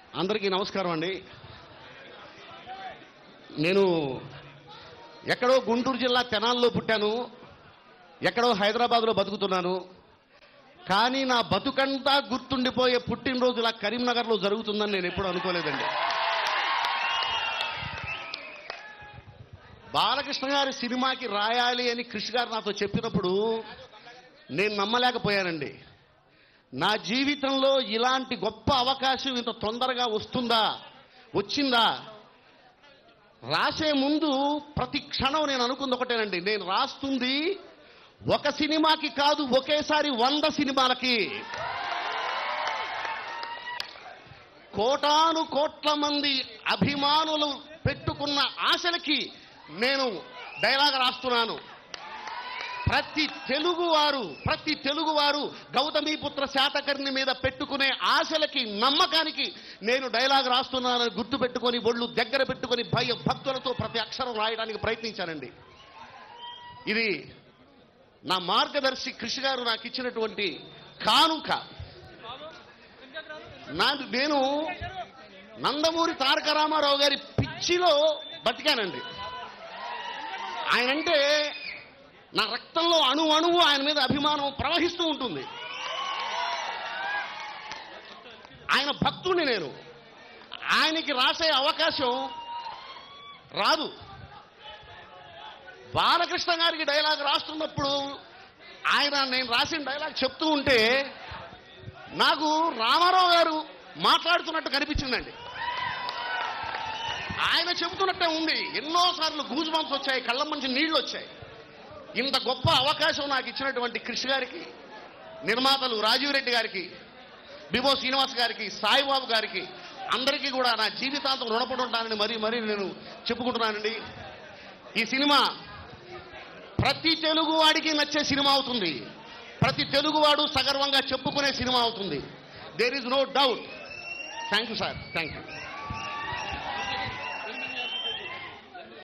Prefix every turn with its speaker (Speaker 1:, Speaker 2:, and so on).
Speaker 1: అందరికీ నమస్కారం అండి నేను ఎక్కడో గుంటూరు జిల్లా తెనాల్లో పుట్టాను ఎక్కడో హైదరాబాద్లో బతుకుతున్నాను కానీ నా బతుకంతా గుర్తుండిపోయే పుట్టినరోజు ఇలా కరీంనగర్లో జరుగుతుందని నేను ఎప్పుడు అనుకోలేదండి బాలకృష్ణ గారి సినిమాకి రాయాలి అని కృషి గారు నాతో చెప్పినప్పుడు నేను నమ్మలేకపోయానండి నా జీవితంలో ఇలాంటి గొప్ప అవకాశం ఇంత తొందరగా వస్తుందా వచ్చిందా రాసే ముందు ప్రతి క్షణం నేను అనుకుంది ఒకటేనండి నేను రాస్తుంది ఒక సినిమాకి కాదు ఒకేసారి వంద సినిమాలకి కోటాను కోట్ల మంది అభిమానులు పెట్టుకున్న ఆశలకి నేను డైలాగ్ రాస్తున్నాను ప్రతి తెలుగువారు ప్రతి తెలుగువారు గౌతమీపుత్ర శాతకర్ణి మీద పెట్టుకునే ఆశలకి నమ్మకానికి నేను డైలాగ్ రాస్తున్నానని గుర్తు పెట్టుకొని ఒళ్ళు దగ్గర పెట్టుకొని భయ భక్తులతో ప్రతి అక్షరం రాయడానికి ప్రయత్నించానండి ఇది నా మార్గదర్శి కృషి గారు నాకు ఇచ్చినటువంటి కానుక నా నేను నందమూరి తారక రామారావు గారి పిచ్చిలో బతికానండి ఆయనంటే నా రక్తంలో అణు అణువు ఆయన మీద అభిమానం ప్రవహిస్తూ ఉంటుంది ఆయన భక్తుడిని నేను ఆయనకి రాసే అవకాశం రాదు బాలకృష్ణ గారికి డైలాగ్ రాస్తున్నప్పుడు ఆయన నేను రాసిన డైలాగ్ చెప్తూ ఉంటే నాకు రామారావు గారు మాట్లాడుతున్నట్టు కనిపించిందండి ఆయన చెబుతున్నట్టే ఉంది ఎన్నోసార్లు గూజు బంప్స్ వచ్చాయి కళ్ళ నుంచి నీళ్లు వచ్చాయి ఇంత గొప్ప అవకాశం నాకు ఇచ్చినటువంటి కృషి గారికి నిర్మాతలు రాజీవ్ రెడ్డి గారికి బిబో శ్రీనివాస్ గారికి సాయిబాబు గారికి అందరికీ కూడా నా జీవితాంతం రుణపడి ఉంటానని మరీ మరీ నేను చెప్పుకుంటున్నానండి ఈ సినిమా ప్రతి తెలుగు వాడికి నచ్చే సినిమా అవుతుంది ప్రతి తెలుగువాడు సగర్వంగా చెప్పుకునే సినిమా అవుతుంది there is no doubt thank you sir thank you